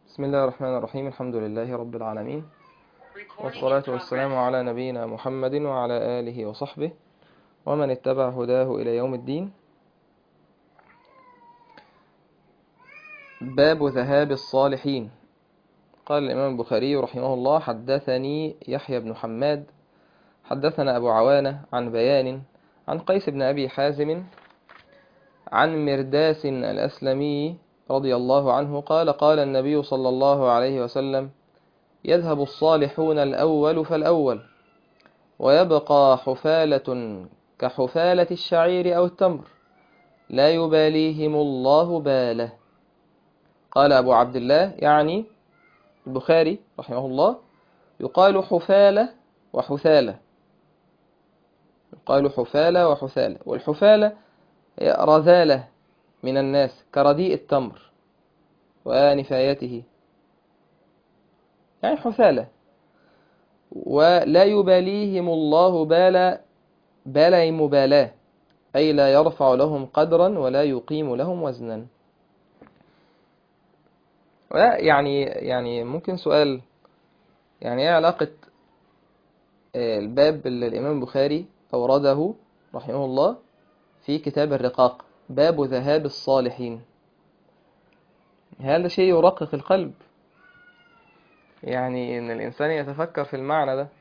بسم الله الرحمن الرحيم الحمد لله رب العالمين والصلاة والسلام على نبينا محمد وعلى آله وصحبه ومن اتبع هداه إلى يوم الدين باب ذهاب الصالحين قال الإمام البخاري رحمه الله حدثني يحيى بن حماد حدثنا أبو عوانة عن بيان عن قيس بن أبي حازم عن مرداس الأسلمي رضي الله عنه قال قال النبي صلى الله عليه وسلم يذهب الصالحون الأول فالأول ويبقى حفالة كحفالة الشعير أو التمر لا يباليهم الله باله قال أبو عبد الله يعني البخاري رحمه الله يقال حفالة وحثالة يقال حفالة وحثالة والحفالة هي رذالة من الناس كرديء التمر ونفايته يعني حثالة ولا يباليهم الله بالا بالا مبالاة أي لا يرفع لهم قدرا ولا يقيم لهم وزنا يعني يعني ممكن سؤال يعني ايه علاقة الباب اللي الإمام البخاري أورده رحمه الله في كتاب الرقاق باب ذهاب الصالحين هذا شيء يرقق القلب يعني ان الانسان يتفكر في المعنى ده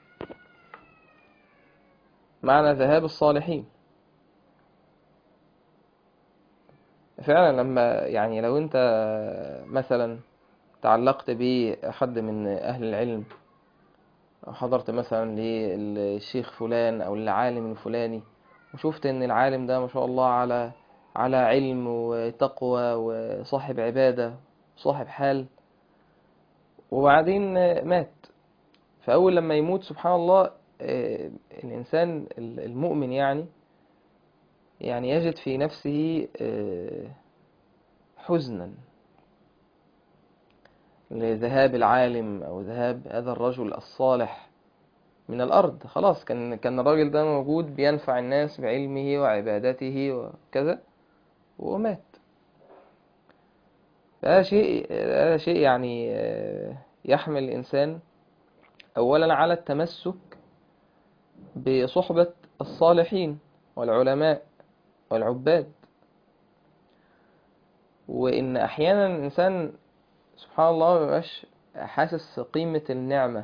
معنى ذهاب الصالحين فعلا لما يعني لو انت مثلا تعلقت بحد من اهل العلم او حضرت مثلا للشيخ فلان او العالم الفلاني وشفت ان العالم ده ما شاء الله على على علم وتقوى وصاحب عبادة وصاحب حال وبعدين مات فأول لما يموت سبحان الله الإنسان المؤمن يعني يعني يجد في نفسه حزنا لذهاب العالم أو ذهاب هذا الرجل الصالح من الأرض خلاص كان كان الراجل ده موجود بينفع الناس بعلمه وعبادته وكذا ومات هذا شيء هذا شيء يعني يحمل الإنسان أولا على التمسك بصحبة الصالحين والعلماء والعباد وإن أحيانا الإنسان سبحان الله مبقاش حاسس قيمة النعمة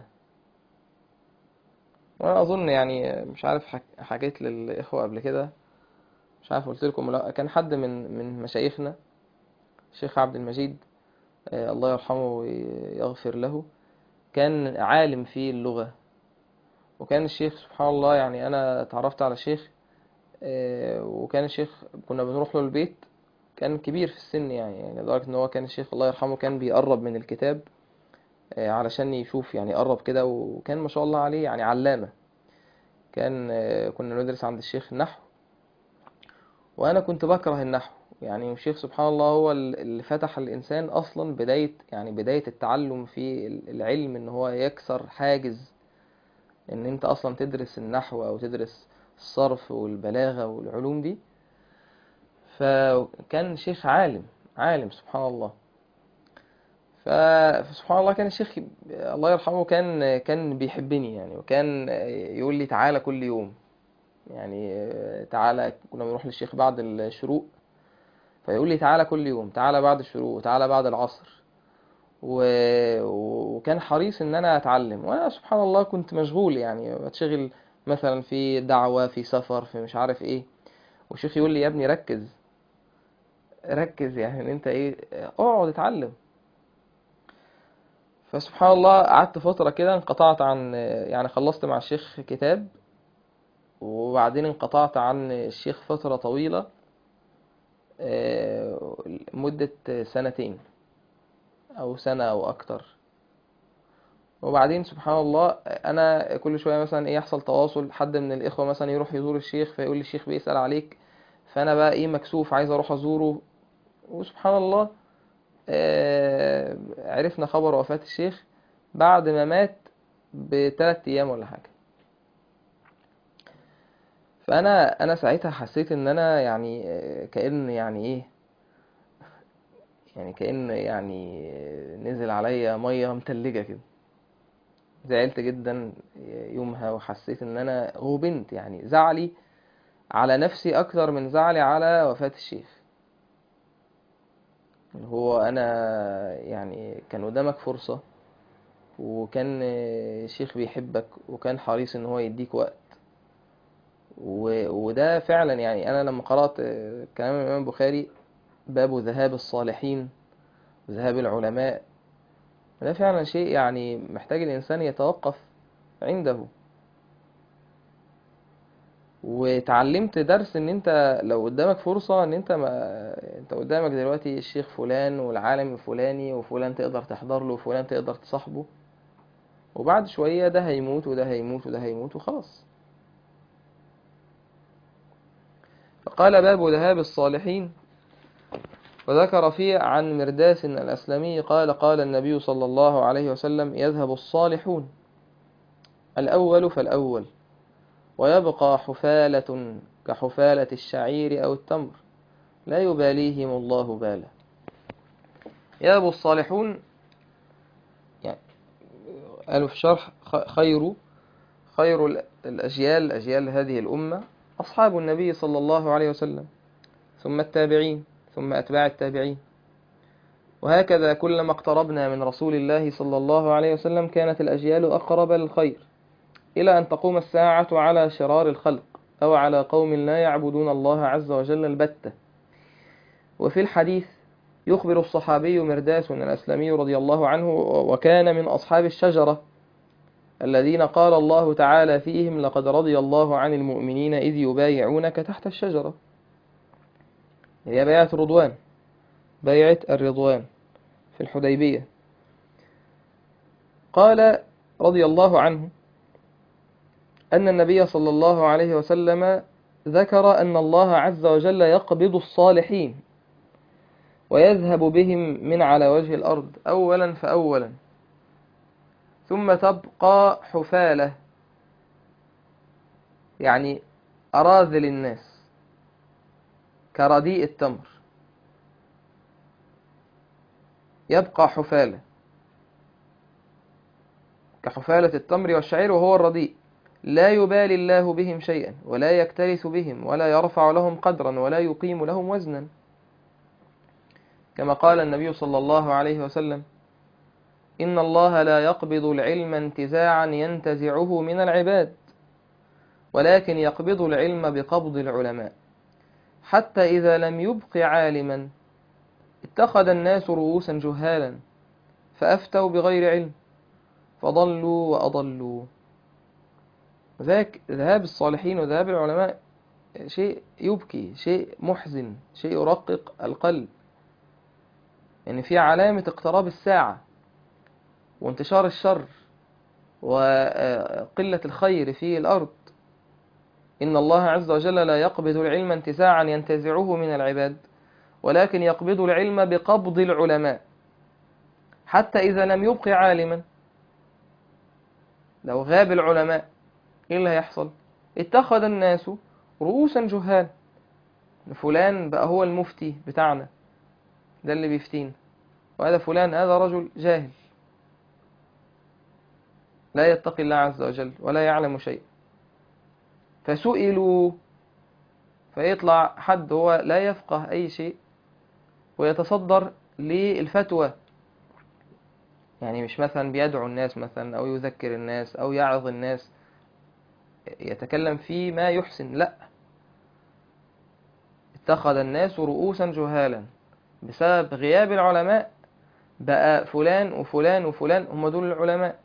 وأنا أظن يعني مش عارف حكيت للإخوة قبل كده مش عارف قلت لكم لا كان حد من من مشايخنا الشيخ عبد المجيد آه الله يرحمه ويغفر له كان عالم في اللغة وكان الشيخ سبحان الله يعني أنا اتعرفت على الشيخ آه وكان الشيخ كنا بنروح له البيت كان كبير في السن يعني, يعني لدرجة إن هو كان الشيخ الله يرحمه كان بيقرب من الكتاب آه علشان يشوف يعني قرب كده وكان ما شاء الله عليه يعني علامة كان كنا ندرس عند الشيخ النحو وانا كنت بكره النحو يعني الشيخ سبحان الله هو اللي فتح الانسان اصلا بدايه يعني بدايه التعلم في العلم ان هو يكسر حاجز ان انت اصلا تدرس النحو او تدرس الصرف والبلاغه والعلوم دي فكان شيخ عالم عالم سبحان الله فسبحان الله كان الشيخ الله يرحمه كان كان بيحبني يعني وكان يقول لي تعالى كل يوم يعني تعالى كنا بنروح للشيخ بعد الشروق فيقول لي تعالى كل يوم تعالى بعد الشروق تعالى بعد العصر و... وكان حريص ان انا اتعلم وانا سبحان الله كنت مشغول يعني بتشغل مثلا في دعوة في سفر في مش عارف ايه والشيخ يقول لي يا ابني ركز ركز يعني ان انت ايه اقعد اتعلم فسبحان الله قعدت فترة كده انقطعت عن يعني خلصت مع الشيخ كتاب وبعدين انقطعت عن الشيخ فترة طويلة مدة سنتين أو سنة أو أكتر وبعدين سبحان الله أنا كل شوية مثلا إيه يحصل تواصل حد من الإخوة مثلا يروح يزور الشيخ فيقول لي الشيخ بيسأل عليك فأنا بقى إيه مكسوف عايز أروح أزوره وسبحان الله عرفنا خبر وفاة الشيخ بعد ما مات بثلاث أيام ولا حاجة فانا انا ساعتها حسيت ان انا يعني كأن يعني ايه يعني كأن يعني نزل عليا مية متلجة كده زعلت جدا يومها وحسيت ان انا غبنت يعني زعلي على نفسي اكتر من زعلي على وفاة الشيخ اللي هو انا يعني كان قدامك فرصة وكان الشيخ بيحبك وكان حريص ان هو يديك وقت و... وده فعلا يعني انا لما قرأت كلام الامام البخاري باب ذهاب الصالحين وذهاب العلماء ده فعلا شيء يعني محتاج الإنسان يتوقف عنده وتعلمت درس ان انت لو قدامك فرصة ان انت ما انت قدامك دلوقتي الشيخ فلان والعالم الفلاني وفلان تقدر تحضر له وفلان تقدر تصاحبه وبعد شوية ده هيموت وده هيموت وده هيموت وخلاص فقال باب ذهاب الصالحين وذكر فيه عن مرداس الأسلمي قال قال النبي صلى الله عليه وسلم يذهب الصالحون الأول فالأول ويبقى حفالة كحفالة الشعير أو التمر لا يباليهم الله بالا يذهب الصالحون يعني قالوا في الشرح خير خير الأجيال أجيال هذه الأمة أصحاب النبي صلى الله عليه وسلم ثم التابعين ثم أتباع التابعين وهكذا كلما اقتربنا من رسول الله صلى الله عليه وسلم كانت الأجيال أقرب للخير إلى أن تقوم الساعة على شرار الخلق أو على قوم لا يعبدون الله عز وجل البتة وفي الحديث يخبر الصحابي مرداس الأسلمي رضي الله عنه وكان من أصحاب الشجرة الذين قال الله تعالى فيهم لقد رضي الله عن المؤمنين إذ يبايعونك تحت الشجرة هي بيعة الرضوان بيعة الرضوان في الحديبية قال رضي الله عنه أن النبي صلى الله عليه وسلم ذكر أن الله عز وجل يقبض الصالحين ويذهب بهم من على وجه الأرض أولا فأولا ثم تبقى حفالة يعني أراذل الناس كرديء التمر يبقى حفالة كحفالة التمر والشعير وهو الرديء لا يبالي الله بهم شيئا ولا يكترث بهم ولا يرفع لهم قدرا ولا يقيم لهم وزنا كما قال النبي صلى الله عليه وسلم إن الله لا يقبض العلم انتزاعا ينتزعه من العباد ولكن يقبض العلم بقبض العلماء حتى إذا لم يبق عالما اتخذ الناس رؤوسا جهالا فأفتوا بغير علم فضلوا وأضلوا ذاك ذهاب الصالحين وذهاب العلماء شيء يبكي شيء محزن شيء يرقق القلب يعني في علامة اقتراب الساعة وانتشار الشر وقلة الخير في الأرض إن الله عز وجل لا يقبض العلم انتزاعا ينتزعه من العباد ولكن يقبض العلم بقبض العلماء حتى إذا لم يبق عالما لو غاب العلماء إيه اللي هيحصل اتخذ الناس رؤوسا جهال فلان بقى هو المفتي بتاعنا ده اللي بيفتينا وهذا فلان هذا رجل جاهل لا يتقي الله عز وجل ولا يعلم شيء فسئلوا فيطلع حد هو لا يفقه أي شيء ويتصدر للفتوى يعني مش مثلا بيدعو الناس مثلا أو يذكر الناس أو يعظ الناس يتكلم في ما يحسن لا اتخذ الناس رؤوسا جهالا بسبب غياب العلماء بقى فلان وفلان وفلان هم دول العلماء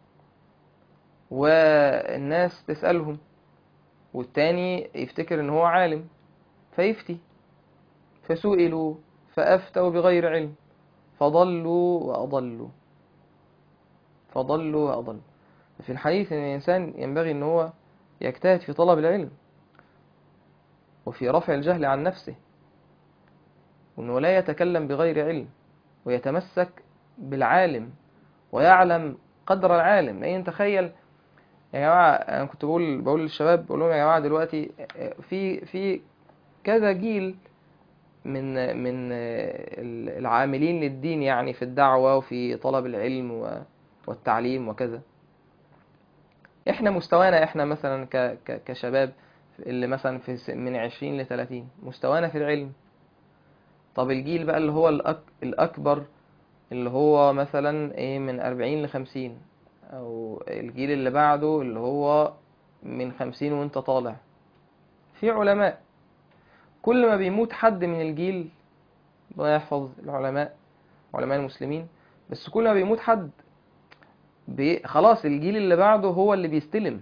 والناس تسألهم والتاني يفتكر ان هو عالم فيفتي فسئلوا فأفتوا بغير علم فضلوا وأضلوا فضلوا وأضلوا في الحديث ان الإنسان ينبغي ان هو يجتهد في طلب العلم وفي رفع الجهل عن نفسه وأنه لا يتكلم بغير علم ويتمسك بالعالم ويعلم قدر العالم لأن تخيل يا جماعة أنا كنت بقول بقول للشباب بقول لهم يا جماعة دلوقتي في في كذا جيل من من العاملين للدين يعني في الدعوة وفي طلب العلم و- والتعليم وكذا احنا مستوانا احنا مثلا ك ك كشباب اللي مثلا في س- من 20 ل 30 مستوانا في العلم طب الجيل بقى اللي هو الأك الأكبر اللي هو مثلا ايه من 40 ل 50 او الجيل اللي بعده اللي هو من 50 وانت طالع في علماء كل ما بيموت حد من الجيل الله يحفظ العلماء علماء المسلمين بس كل ما بيموت حد بي خلاص الجيل اللي بعده هو اللي بيستلم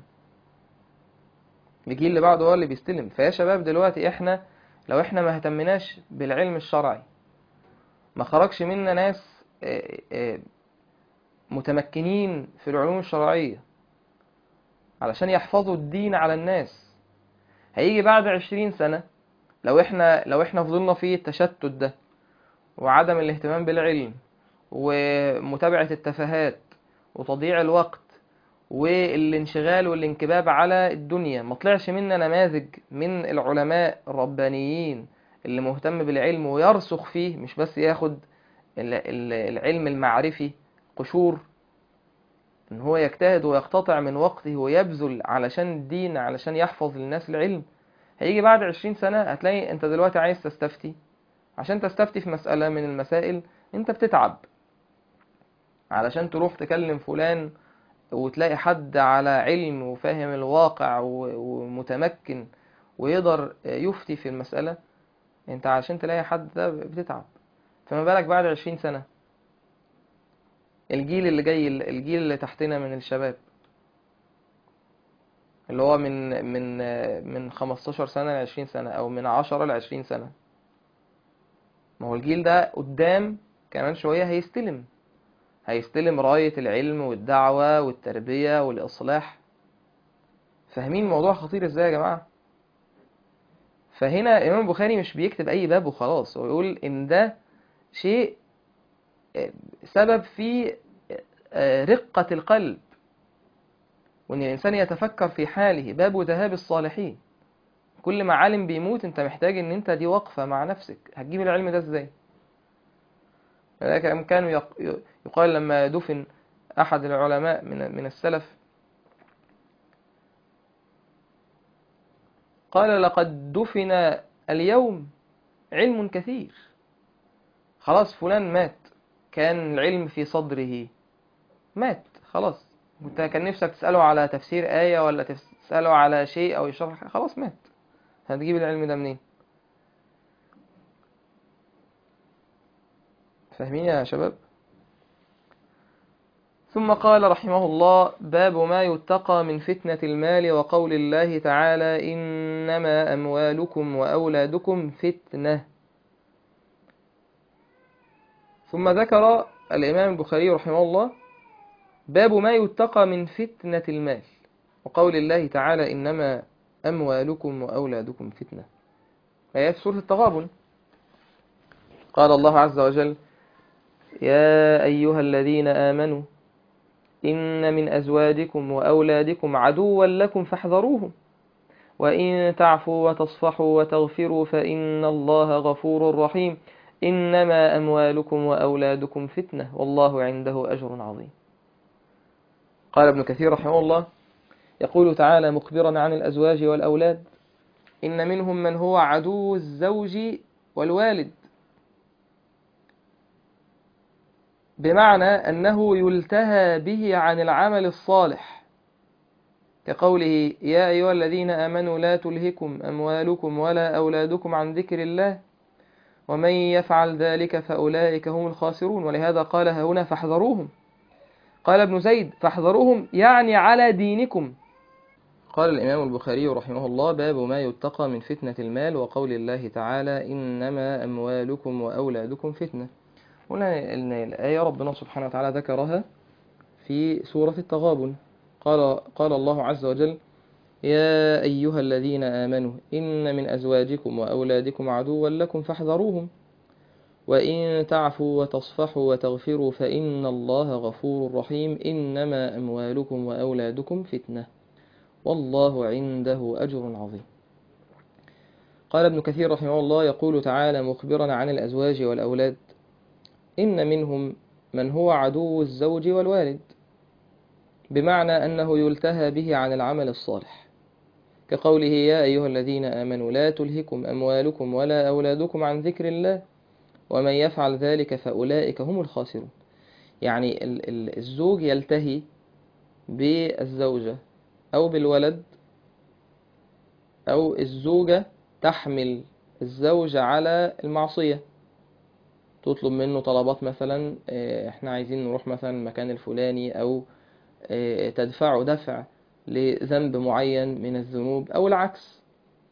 الجيل اللي بعده هو اللي بيستلم فيا شباب دلوقتي احنا لو احنا ما اهتمناش بالعلم الشرعي ما خرجش منا ناس آه، آه، متمكنين في العلوم الشرعية علشان يحفظوا الدين على الناس هيجي بعد عشرين سنة لو احنا لو احنا فضلنا في التشتت ده وعدم الاهتمام بالعلم ومتابعة التفاهات وتضييع الوقت والانشغال والانكباب على الدنيا ما طلعش منا نماذج من العلماء الربانيين اللي مهتم بالعلم ويرسخ فيه مش بس ياخد ال- ال- العلم المعرفي قشور ان هو يجتهد ويقتطع من وقته ويبذل علشان الدين علشان يحفظ للناس العلم هيجي بعد عشرين سنة هتلاقي انت دلوقتي عايز تستفتي عشان تستفتي في مسألة من المسائل انت بتتعب علشان تروح تكلم فلان وتلاقي حد على علم وفاهم الواقع و- ومتمكن ويقدر يفتي في المسألة انت عشان تلاقي حد ده بتتعب فما بالك بعد عشرين سنة الجيل اللي جاي الجيل اللي تحتنا من الشباب اللي هو من من من 15 سنة ل 20 سنة أو من 10 ل 20 سنة ما هو الجيل ده قدام كمان شوية هيستلم هيستلم راية العلم والدعوة والتربية والإصلاح فاهمين الموضوع خطير ازاي يا جماعة فهنا الإمام البخاري مش بيكتب أي باب وخلاص هو يقول إن ده شيء سبب في رقة القلب وإن الإنسان يتفكر في حاله باب ذهاب الصالحين كل ما عالم بيموت أنت محتاج إن أنت دي وقفة مع نفسك هتجيب العلم ده إزاي لذلك كانوا يق- يقال لما دفن أحد العلماء من من السلف قال لقد دفن اليوم علم كثير خلاص فلان مات كان العلم في صدره مات خلاص انت كان نفسك تسأله على تفسير آية ولا تسأله على شيء أو يشرح خلاص مات هتجيب العلم ده منين فاهمين يا شباب ثم قال رحمه الله باب ما يتقى من فتنة المال وقول الله تعالى إنما أموالكم وأولادكم فتنة ثم ذكر الإمام البخاري رحمه الله باب ما يتقى من فتنة المال وقول الله تعالى إنما أموالكم وأولادكم فتنة هي في سورة التغابن قال الله عز وجل يا أيها الذين آمنوا إن من أزواجكم وأولادكم عدوا لكم فاحذروهم وإن تعفوا وتصفحوا وتغفروا فإن الله غفور رحيم إنما أموالكم وأولادكم فتنة والله عنده أجر عظيم قال ابن كثير رحمه الله يقول تعالى مخبرا عن الأزواج والأولاد إن منهم من هو عدو الزوج والوالد بمعنى أنه يلتهى به عن العمل الصالح كقوله يا أيها الذين آمنوا لا تلهكم أموالكم ولا أولادكم عن ذكر الله ومن يفعل ذلك فأولئك هم الخاسرون ولهذا قال هنا فاحذروهم قال ابن زيد فاحذروهم يعني على دينكم قال الإمام البخاري رحمه الله باب ما يتقى من فتنة المال وقول الله تعالى إنما أموالكم وأولادكم فتنة قلنا إن الآية ربنا سبحانه وتعالى ذكرها في سورة التغابن قال, قال الله عز وجل يا أيها الذين آمنوا إن من أزواجكم وأولادكم عدوا لكم فاحذروهم وإن تعفوا وتصفحوا وتغفروا فإن الله غفور رحيم إنما أموالكم وأولادكم فتنة والله عنده أجر عظيم قال ابن كثير رحمه الله يقول تعالى مخبرا عن الأزواج والأولاد إن منهم من هو عدو الزوج والوالد بمعنى أنه يلتهى به عن العمل الصالح كقوله يا أيها الذين آمنوا لا تلهكم أموالكم ولا أولادكم عن ذكر الله ومن يفعل ذلك فأولئك هم الخاسرون يعني ال- ال- الزوج يلتهي بالزوجة أو بالولد أو الزوجة تحمل الزوج على المعصية تطلب منه طلبات مثلا آه، احنا عايزين نروح مثلا المكان الفلاني أو آه، تدفعه دفع لذنب معين من الذنوب أو العكس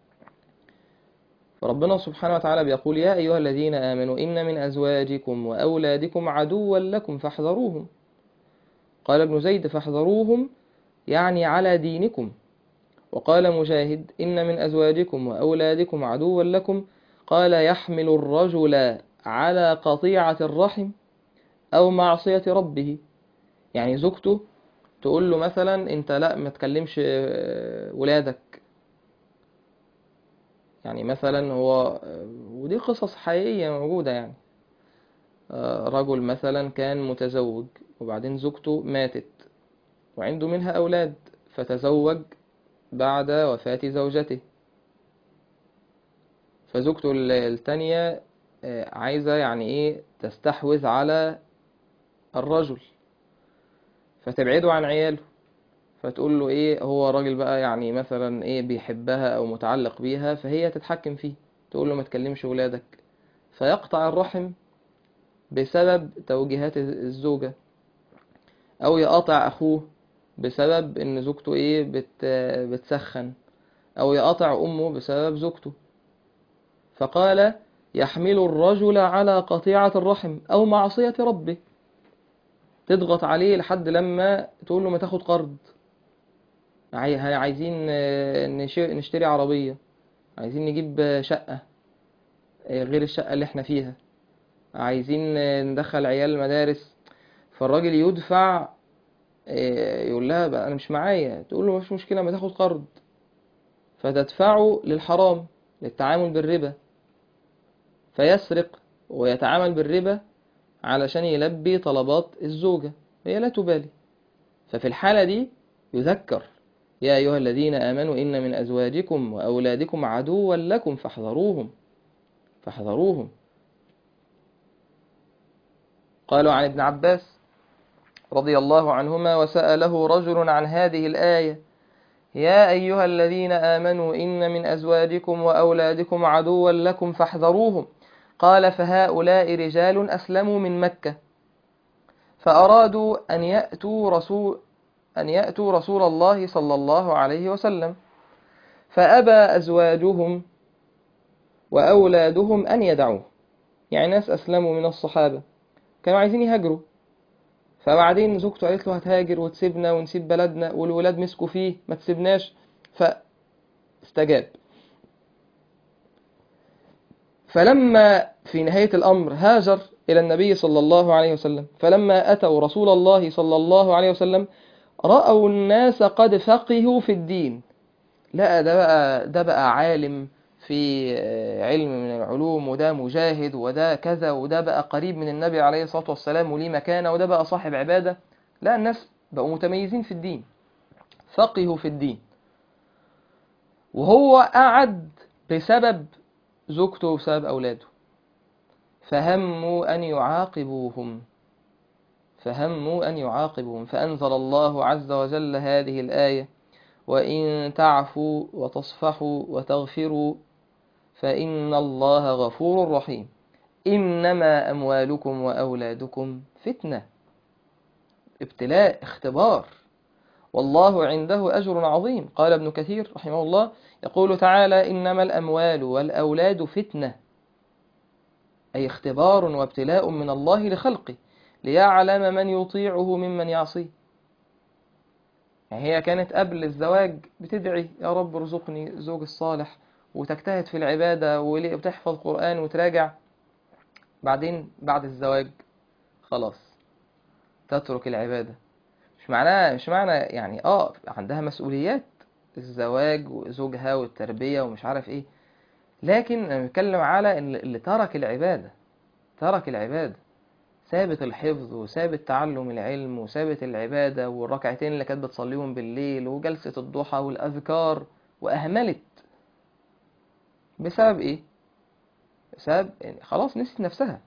فربنا سبحانه وتعالى بيقول يا أيها الذين آمنوا إن من أزواجكم وأولادكم عدوا لكم فاحذروهم قال ابن زيد فاحذروهم يعني على دينكم وقال مجاهد إن من أزواجكم وأولادكم عدوا لكم قال يحمل الرجل على قطيعة الرحم أو معصية ربه يعني زوجته تقول له مثلا انت لا ما تكلمش آه، ولادك يعني مثلا هو ودي قصص حقيقية موجودة يعني آه، رجل مثلا كان متزوج وبعدين زوجته ماتت وعنده منها أولاد فتزوج بعد وفاة زوجته فزوجته ال- التانية آه، عايزة يعني ايه تستحوذ على الرجل فتبعده عن عياله فتقول له ايه هو راجل بقى يعني مثلا ايه بيحبها او متعلق بيها فهي تتحكم فيه تقول له ما تكلمش ولادك فيقطع الرحم بسبب توجيهات الزوجة او يقاطع اخوه بسبب ان زوجته ايه بت بتسخن او يقاطع امه بسبب زوجته فقال يحمل الرجل على قطيعة الرحم او معصية ربه تضغط عليه لحد لما تقول له ما تاخد قرض عاي- عايزين آه، نش- نشتري عربية عايزين نجيب آه، شقة آه، غير الشقة اللي احنا فيها عايزين آه، ندخل عيال المدارس فالراجل يدفع آه، يقول لها بقى انا مش معايا تقول له مفيش مشكلة ما تاخد قرض فتدفعه للحرام للتعامل بالربا فيسرق ويتعامل بالربا علشان يلبي طلبات الزوجة هي لا تبالي ففي الحالة دي يذكر يا أيها الذين آمنوا إن من أزواجكم وأولادكم عدوا لكم فاحذروهم فاحذروهم قالوا عن ابن عباس رضي الله عنهما وسأله رجل عن هذه الآية يا أيها الذين آمنوا إن من أزواجكم وأولادكم عدوا لكم فاحذروهم قال فهؤلاء رجال أسلموا من مكة فأرادوا أن يأتوا رسول أن يأتوا رسول الله صلى الله عليه وسلم فأبى أزواجهم وأولادهم أن يدعوه يعني ناس أسلموا من الصحابة كانوا عايزين يهاجروا فبعدين زوجته قالت له هتهاجر وتسيبنا ونسيب بلدنا والولاد مسكوا فيه ما تسيبناش فاستجاب فلما في نهاية الأمر هاجر إلى النبي صلى الله عليه وسلم فلما أتوا رسول الله صلى الله عليه وسلم رأوا الناس قد فقهوا في الدين لا ده بقى ده بقى عالم في علم من العلوم وده مجاهد وده كذا وده بقى قريب من النبي عليه الصلاة والسلام وليه مكانة وده بقى صاحب عبادة لا الناس بقوا متميزين في الدين فقهوا في الدين وهو قعد بسبب زوجته وبسبب أولاده فهموا أن يعاقبوهم فهموا أن يعاقبوهم فأنزل الله عز وجل هذه الآية وإن تعفوا وتصفحوا وتغفروا فإن الله غفور رحيم إنما أموالكم وأولادكم فتنة ابتلاء اختبار والله عنده أجر عظيم قال ابن كثير رحمه الله يقول تعالى إنما الأموال والأولاد فتنة أي اختبار وابتلاء من الله لخلقه ليعلم من يطيعه ممن يعصيه يعني هي كانت قبل الزواج بتدعي يا رب ارزقني الزوج الصالح وتجتهد في العبادة وتحفظ قرآن وتراجع بعدين بعد الزواج خلاص تترك العبادة مش معناه مش معنى يعني اه عندها مسؤوليات الزواج وزوجها والتربية ومش عارف ايه لكن انا بتكلم على اللي اللي ترك العبادة ترك العبادة ثابت الحفظ وثابت تعلم العلم وثابت العبادة والركعتين اللي كانت بتصليهم بالليل وجلسة الضحى والأذكار وأهملت بسبب إيه؟ بسبب يعني خلاص نسيت نفسها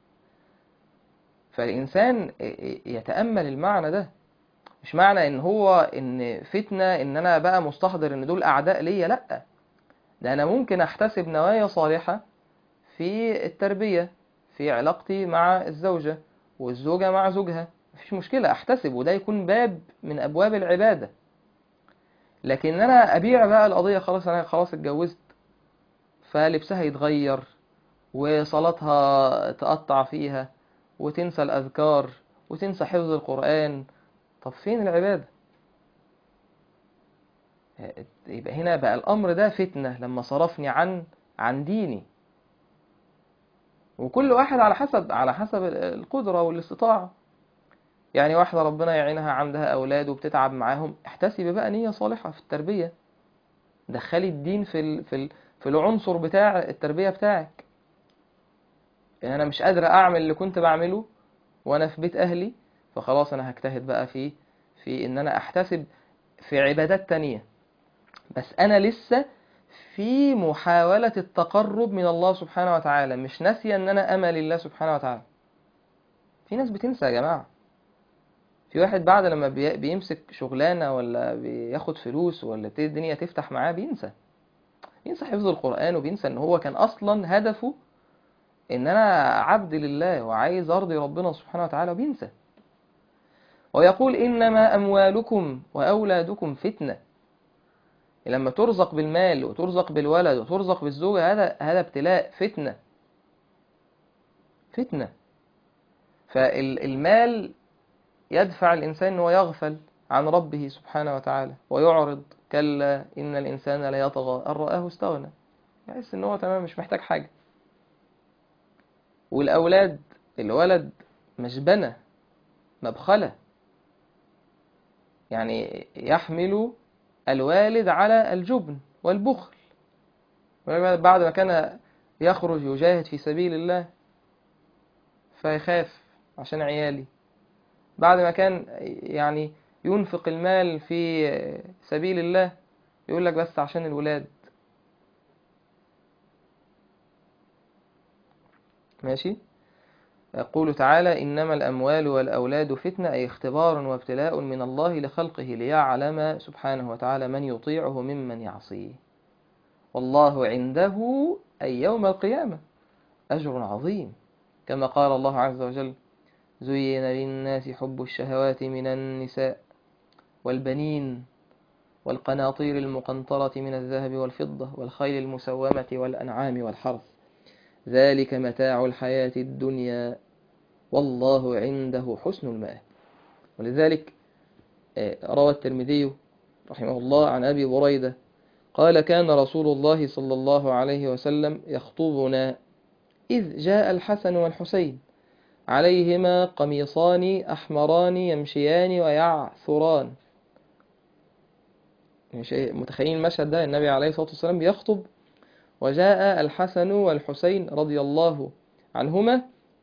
فالإنسان يتأمل المعنى ده مش معنى إن هو إن فتنة إن أنا بقى مستحضر إن دول أعداء ليا لأ ده أنا ممكن أحتسب نوايا صالحة في التربية في علاقتي مع الزوجة والزوجة مع زوجها مفيش مشكلة أحتسب وده يكون باب من أبواب العبادة لكن أنا أبيع بقى القضية خلاص أنا خلاص اتجوزت فلبسها يتغير وصلاتها تقطع فيها وتنسى الأذكار وتنسى حفظ القرآن طب فين العبادة يبقى هنا بقى الأمر ده فتنة لما صرفني عن عن ديني وكل واحد على حسب على حسب القدرة والاستطاعة يعني واحدة ربنا يعينها عندها أولاد وبتتعب معاهم احتسبي بقى نية صالحة في التربية دخلي الدين في ال... في ال... في العنصر بتاع التربية بتاعك يعني أنا مش قادرة أعمل اللي كنت بعمله وأنا في بيت أهلي فخلاص أنا هجتهد بقى في في إن أنا أحتسب في عبادات تانية بس أنا لسه في محاولة التقرب من الله سبحانه وتعالى مش ناسية ان انا امل الله سبحانه وتعالى في ناس بتنسى يا جماعة في واحد بعد لما بي- بيمسك شغلانة ولا بياخد فلوس ولا تبتدي الدنيا تفتح معاه بينسى بينسى حفظ القرآن وبينسى ان هو كان اصلا هدفه ان انا عبد لله وعايز ارضي ربنا سبحانه وتعالى وبينسى ويقول انما اموالكم واولادكم فتنه لما ترزق بالمال وترزق بالولد وترزق بالزوجة هذا هذا ابتلاء فتنة فتنة فالمال يدفع الإنسان أنه يغفل عن ربه سبحانه وتعالى ويعرض كلا إن الإنسان ليطغى أن رآه استغنى يحس إن هو تمام مش محتاج حاجة والأولاد الولد مجبنة مبخلة يعني يحمل الوالد على الجبن والبخل بعد ما كان يخرج يجاهد في سبيل الله فيخاف عشان عيالي بعد ما كان يعني ينفق المال في سبيل الله يقول لك بس عشان الولاد ماشي يقول تعالى إنما الأموال والأولاد فتنة أي اختبار وابتلاء من الله لخلقه ليعلم سبحانه وتعالى من يطيعه ممن يعصيه والله عنده أي يوم القيامة أجر عظيم كما قال الله عز وجل زين للناس حب الشهوات من النساء والبنين والقناطير المقنطرة من الذهب والفضة والخيل المسومة والأنعام والحرث ذلك متاع الحياة الدنيا والله عنده حسن المآب ولذلك روى الترمذي رحمه الله عن أبي بريدة قال كان رسول الله صلى الله عليه وسلم يخطبنا إذ جاء الحسن والحسين عليهما قميصان أحمران يمشيان ويعثران متخيلين المشهد ده النبي عليه الصلاة والسلام بيخطب وجاء الحسن والحسين رضي الله عنهما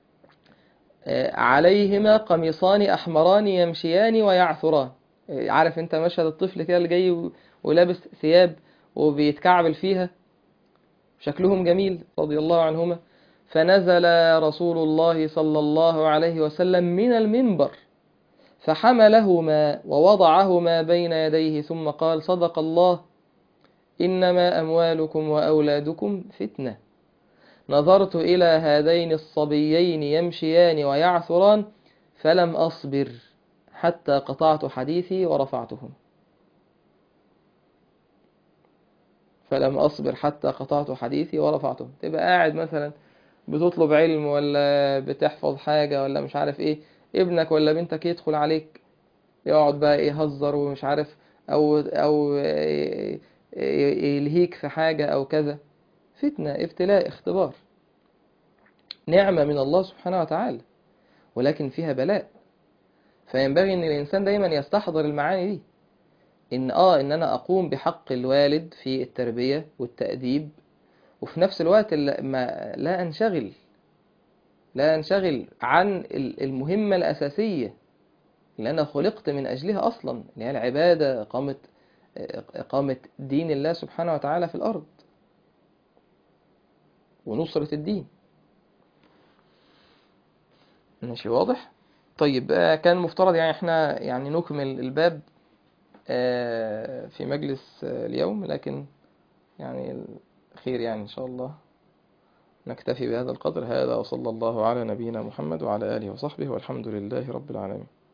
عليهما قميصان أحمران يمشيان ويعثران عارف انت مشهد الطفل كده اللي جاي ولابس ثياب وبيتكعبل فيها شكلهم جميل رضي الله عنهما فنزل رسول الله صلى الله عليه وسلم من المنبر فحملهما ووضعهما بين يديه ثم قال صدق الله إنما أموالكم وأولادكم فتنة نظرت إلى هذين الصبيين يمشيان ويعثران فلم أصبر حتى قطعت حديثي ورفعتهم فلم أصبر حتى قطعت حديثي ورفعتهم تبقى قاعد مثلا بتطلب علم ولا بتحفظ حاجة ولا مش عارف ايه ابنك ولا بنتك يدخل عليك يقعد بقى يهزر ومش عارف او او يلهيك في حاجة او كذا فتنة ابتلاء اختبار نعمة من الله سبحانه وتعالى ولكن فيها بلاء فينبغي ان الانسان دايما يستحضر المعاني دي ان اه ان انا اقوم بحق الوالد في التربية والتأديب وفي نفس الوقت لا- ما لا انشغل لا انشغل عن ال- المهمة الأساسية اللي أنا خلقت من أجلها أصلا اللي هي العبادة إقامة إقامة دين الله سبحانه وتعالى في الأرض ونصرة الدين ماشي واضح طيب آه، كان مفترض يعني احنا يعني نكمل الباب آه، في مجلس آه، اليوم لكن يعني خير يعني إن شاء الله نكتفي بهذا القدر هذا وصلى الله على نبينا محمد وعلى آله وصحبه والحمد لله رب العالمين